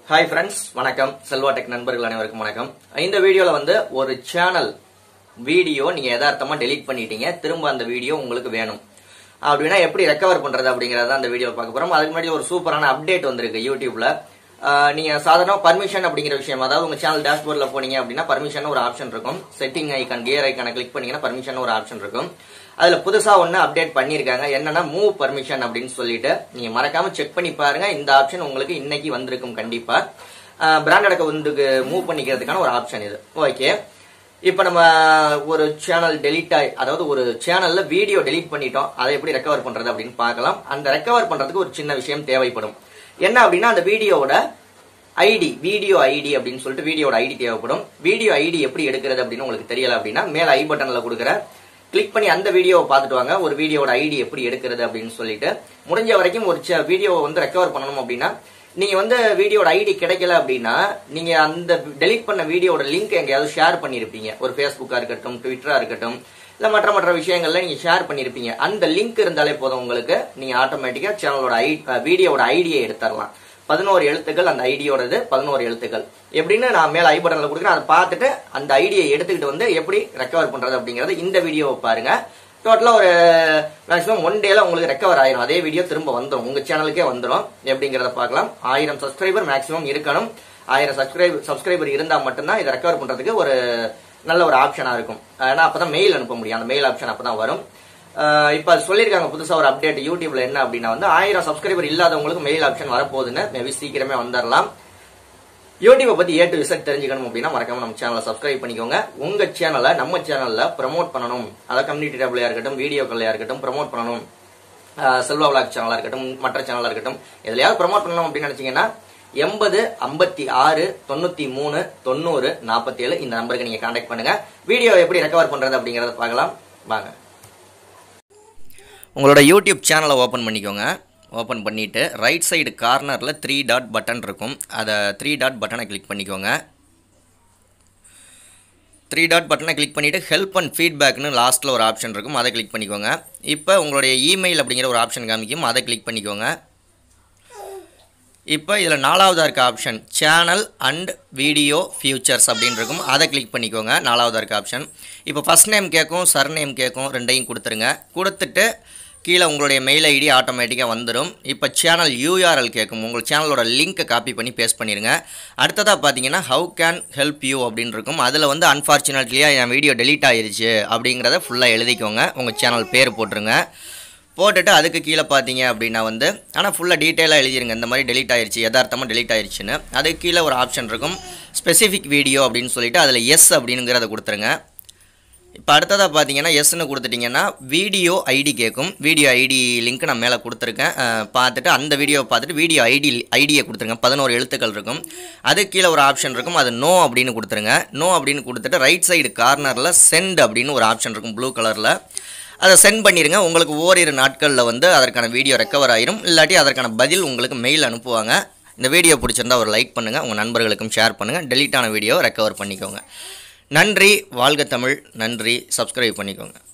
hi friends வணக்கம் Selva tech நண்பர்கள் அனைவருக்கும் வணக்கம் இந்த வீடியோல வந்து ஒரு சேனல் வீடியோ நீங்க யதார்த்தமா டெலீட் பண்ணிட்டீங்க திரும்ப அந்த வீடியோ உங்களுக்கு வேணும் அப்படின்னா எப்படி ரெக்கவர் பண்றது அப்படிங்கறத அந்த வீடியோ பார்க்க போறோம் அதுக்கு முன்னாடி ஒரு சூப்பரான அப்டேட் வந்திருக்கு யூடியூப்ல ஆஹ் நீங்க சாதாரண பர்மிஷன் அப்படிங்கிற விஷயம் அதாவது உங்க சேனல் டேஷ்போர்ட்ல போனீங்க அப்படின்னா பர்மிஷன் ஒரு ஆப்ஷன் இருக்கும் செட்டிங் ஐக்கான் கியர் ஐக்கான கிளிக் பண்ணீங்கன்னா பர்மிஷன் ஒரு ஆப்ஷன் இருக்கும் அதுல புதுசா ஒண்ணு அப்டேட் பண்ணிருக்காங்க என்னன்னா மூவ் பர்மிஷன் அப்படின்னு சொல்லிட்டு நீங்க மறக்காம செக் பண்ணி பாருங்க இந்த ஆப்ஷன் உங்களுக்கு இன்னைக்கு வந்திருக்கும் கண்டிப்பா பிராண்டடுக்கு வந்து மூவ் பண்ணிக்கிறதுக்கான ஒரு ஆப்ஷன் இது ஓகே இப்ப நம்ம ஒரு சேனல் டெலீட் ஆகி அதாவது ஒரு சேனல்ல வீடியோ டெலீட் பண்ணிட்டோம் அதை எப்படி ரெக்கவர் பண்றது அப்படின்னு பார்க்கலாம் அந்த ரெக்கவர் பண்றதுக்கு ஒரு சின்ன விஷயம் தேவைப்படும் என்ன அப்படின்னா அந்த வீடியோவோட ஐடி வீடியோ ஐடி அப்படின்னு சொல்லிட்டு வீடியோட ஐடி தேவைப்படும் வீடியோ ஐடி எப்படி எடுக்கிறது அப்படின்னு உங்களுக்கு தெரியல அப்படின்னா மேல ஐ பட்டன்ல கொடுக்குற கிளிக் பண்ணி அந்த வீடியோவை பார்த்துட்டு வாங்க ஒரு வீடியோட ஐடி எப்படி எடுக்கிறது அப்படின்னு சொல்லிட்டு முடிஞ்ச வரைக்கும் ஒரு வீடியோவை வந்து ரெக்கவர் பண்ணணும் அப்படின்னா நீங்க வந்து வீடியோட ஐடி கிடைக்கல அப்படின்னா நீங்க அந்த டெலீட் பண்ண வீடியோட லிங்க் எங்கேயாவது ஷேர் பண்ணிருப்பீங்க ஒரு ஃபேஸ்புக்கா இருக்கட்டும் ட்விட்டரா இருக்கட்டும் இல்ல மற்ற மற்ற விஷயங்கள்ல நீங்க ஷேர் பண்ணிருப்பீங்க அந்த லிங்க் இருந்தாலே போதும் உங்களுக்கு நீங்க ஆட்டோமேட்டிக்கா சேனலோட ஐ வீடியோட ஐடியை எடுத்துடலாம் பதினோரு எழுத்துக்கள் அந்த ஐடியோடது பதினோரு எழுத்துக்கள் எப்படின்னு நான் மேல ஐ பட்டன்ல கொடுக்குறேன் அதை பார்த்துட்டு அந்த ஐடியை எடுத்துக்கிட்டு வந்து எப்படி ரெக்கவர் பண்றது அப்படிங்கறது இந்த வீடியோவை பாருங்க டோட்டலா ஒரு மேக்ஸிமம் ஒன் டேல உங்களுக்கு ரெக்கவர் ஆயிரும் அதே வீடியோ திரும்ப வந்துடும் உங்க சேனலுக்கே வந்துடும் எப்படிங்கறத பார்க்கலாம் ஆயிரம் சப்ஸ்கிரைபர் மேக்ஸிமம் இருக்கணும் ஆயிரம் சப்ஸ்கிரைப் சப்ஸ்கிரைபர் இருந்தா மட்டும்தான் இதை ரெக்கவர் பண்றதுக்கு ஒரு நல்ல ஒரு ஆப்ஷனா இருக்கும் ஏன்னா அப்பதான் மெயில் அனுப்ப முடியும் அந்த மெயில் ஆப்ஷன் அப்பதான் வரும் இப்ப அது சொல்லியிருக்காங்க புதுசா ஒரு அப்டேட் யூடியூப்ல என்ன அப்படின்னா வந்து ஆயிரம் சப்ஸ்கிரைபர் இல்லாதவங்களுக்கு மெயில் ஆப்ஷன் வரப்போகுதுன்னு மேபி சீக்கிரமே வந்துடலாம் யூடியூபை பத்தி ஏ டு விசட் தெரிஞ்சுக்கணும் அப்படின்னா மறக்காம நம்ம சேனலை சப்ஸ்கிரைப் பண்ணிக்கோங்க உங்க சேனலை நம்ம சேனல்ல ப்ரமோட் பண்ணணும் அதாவது கம்யூனிட்டி டேபிளா இருக்கட்டும் வீடியோக்கள்லையா இருக்கட்டும் ப்ரமோட் பண்ணணும் செல்வா விளாக் சேனலா இருக்கட்டும் மற்ற சேனலா இருக்கட்டும் எதுலையாவது ப்ரமோட் பண்ணணும் அப்படின்னு நினைச்சீங்கன்னா எண்பது ஐம்பத்தி ஆறு தொண்ணூத்தி மூணு தொண்ணூறு நாற்பத்தி ஏழு இந்த நம்பருக்கு நீங்க கான்டாக்ட் பண்ணுங்க வீடியோ எப்படி ரெக்கவர் பண்றது அப்படிங்கறத பார்க்கலாம் வாங்க உங்களோட யூடியூப் சேனலை ஓப்பன் பண்ணிக்கோங்க ஓப்பன் பண்ணிவிட்டு ரைட் சைடு கார்னரில் த்ரீ டாட் பட்டன் இருக்கும் அதை த்ரீ டாட் பட்டனை கிளிக் பண்ணிக்கோங்க த்ரீ டாட் பட்டனை கிளிக் பண்ணிவிட்டு ஹெல்ப் அண்ட் ஃபீட்பேக்னு லாஸ்ட்டில் ஒரு ஆப்ஷன் இருக்கும் அதை கிளிக் பண்ணிக்கோங்க இப்போ உங்களுடைய இமெயில் அப்படிங்கிற ஒரு ஆப்ஷன் காமிக்கும் அதை கிளிக் பண்ணிக்கோங்க இப்போ இதில் நாலாவதாக இருக்க option channel and video features அப்படின்னு இருக்கும் அதை கிளிக் பண்ணிக்கோங்க நாலாவதாக இருக்க ஆப்ஷன் இப்போ ஃபஸ்ட் நேம் கேட்கும் சர் நேம் கேட்கும் ரெண்டையும் கொடுத்துருங்க கொடுத்துட்டு கீழே உங்களுடைய மெயில் ஐடி ஆட்டோமேட்டிக்காக வந்துடும் இப்போ சேனல் யூஆர்எல் கேட்கும் உங்கள் சேனலோட லிங்க்கை காப்பி பண்ணி பேஸ்ட் பண்ணிடுங்க அடுத்ததாக பார்த்தீங்கன்னா ஹவு கேன் ஹெல்ப் யூ அப்படின்னு இருக்கும் அதில் வந்து அன்ஃபார்ச்சுனேட்லியாக என் வீடியோ டெலீட் ஆயிருச்சு அப்படிங்கிறத ஃபுல்லாக எழுதிக்கோங்க உங்கள் சேனல் பேர் போட்டுருங்க போட்டுட்டு அதுக்கு கீழே பார்த்தீங்க அப்படின்னா வந்து ஆனால் ஃபுல்லாக டீட்டெயிலாக எழுதிருங்க இந்த மாதிரி டெலீட் ஆயிருச்சு யதார்த்தமாக டெலீட் ஆயிருச்சுன்னு அதுக்கு கீழே ஒரு ஆப்ஷன் இருக்கும் ஸ்பெசிஃபிக் வீடியோ அப்படின்னு சொல்லிட்டு அதில் எஸ் அப்படிங்கிறத கொடுத்துருங்க இப்போ அடுத்ததாக பார்த்தீங்கன்னா எஸ்ன்னு கொடுத்துட்டிங்கன்னா வீடியோ ஐடி கேட்கும் வீடியோ ஐடி லிங்க் நான் மேலே கொடுத்துருக்கேன் பார்த்துட்டு அந்த வீடியோவை பார்த்துட்டு வீடியோ ஐடி ஐடியை கொடுத்துருங்க பதினோரு எழுத்துக்கள் இருக்கும் அது கீழே ஒரு ஆப்ஷன் இருக்கும் அது நோ அப்படின்னு கொடுத்துருங்க நோ அப்படின்னு கொடுத்துட்டு ரைட் சைடு கார்னரில் சென்ட் அப்படின்னு ஒரு ஆப்ஷன் இருக்கும் ப்ளூ கலரில் அதை சென்ட் பண்ணிடுங்க உங்களுக்கு ஓரிரு நாட்களில் வந்து அதற்கான வீடியோ ரெக்கவர் ஆயிரும் இல்லாட்டி அதற்கான பதில் உங்களுக்கு மெயில் அனுப்புவாங்க இந்த வீடியோ பிடிச்சிருந்தா ஒரு லைக் பண்ணுங்கள் உங்கள் நண்பர்களுக்கும் ஷேர் பண்ணுங்கள் டெலீட் ஆன வீடியோ ரெக்கவர் பண்ணிக்கோங்க நன்றி வாழ்க தமிழ் நன்றி சப்ஸ்கிரைப் பண்ணிக்கோங்க